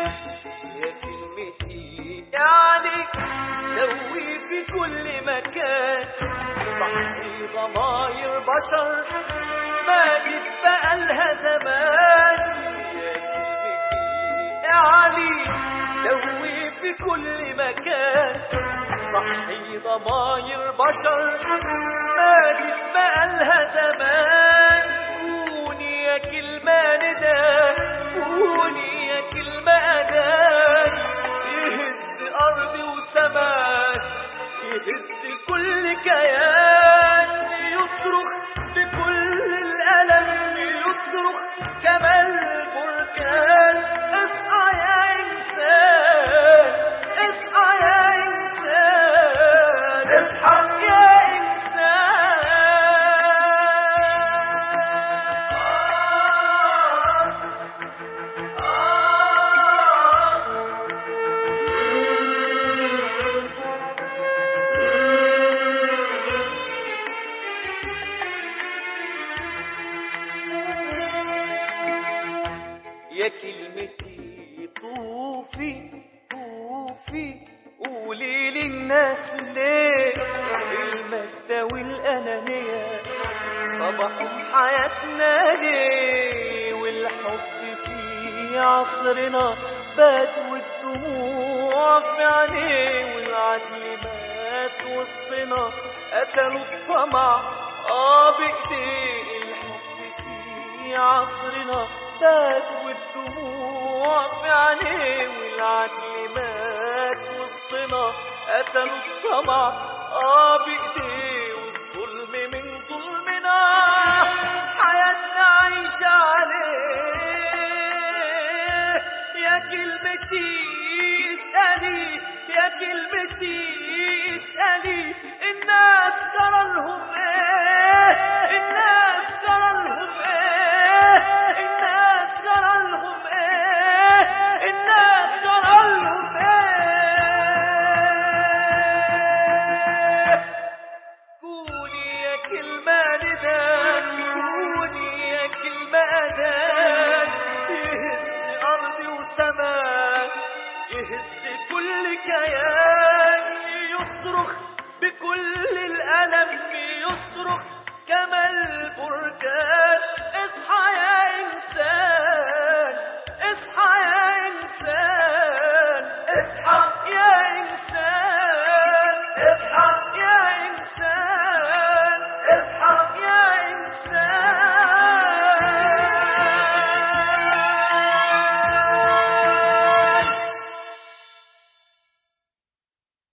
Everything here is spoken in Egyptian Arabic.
يا كلمتي يعني دوي في كل مكان صحي ضماير بشر ما جيت بقالها زمان يا كلمتي يعني دوي في كل مكان صحي ضماير بشر ما جيت بقالها زمان كوني يا كلمة ندى كوني يا كلمة أذان يهز أرضي وسماء يهز كل كيان يصرخ بكل الألم يصرخ كما البركان اصحى يا إنسان اصحى يا إنسان اصحى يا إنسان يا كلمتي طوفي طوفي قولي للناس ليه المادة والأنانية صباحهم حياتنا ليه والحب في عصرنا بات والدموع في عينيه والعدل مات وسطنا قتلوا الطمع اه بايديه الحب في عصرنا بات والدموع في عينيه والعدل مات وسطنا قتلوا الطمع اه بايديه والظلم من ظلمنا حياتنا عايشة عليه يا كلمتي اسألي يا كلمتي اسألي الناس ترى لهم ايه الناس ترى لهم ايه الناس ترى لهم ايه الناس ترى لهم ايه كوني يا كلمة ندى كوني يا كلمة أذان يهز أرضي وسماء يهز كل كيان يصرخ بكل الألم يصرخ كما البركان اصحى يا إنسان اصحى يا إنسان اصحى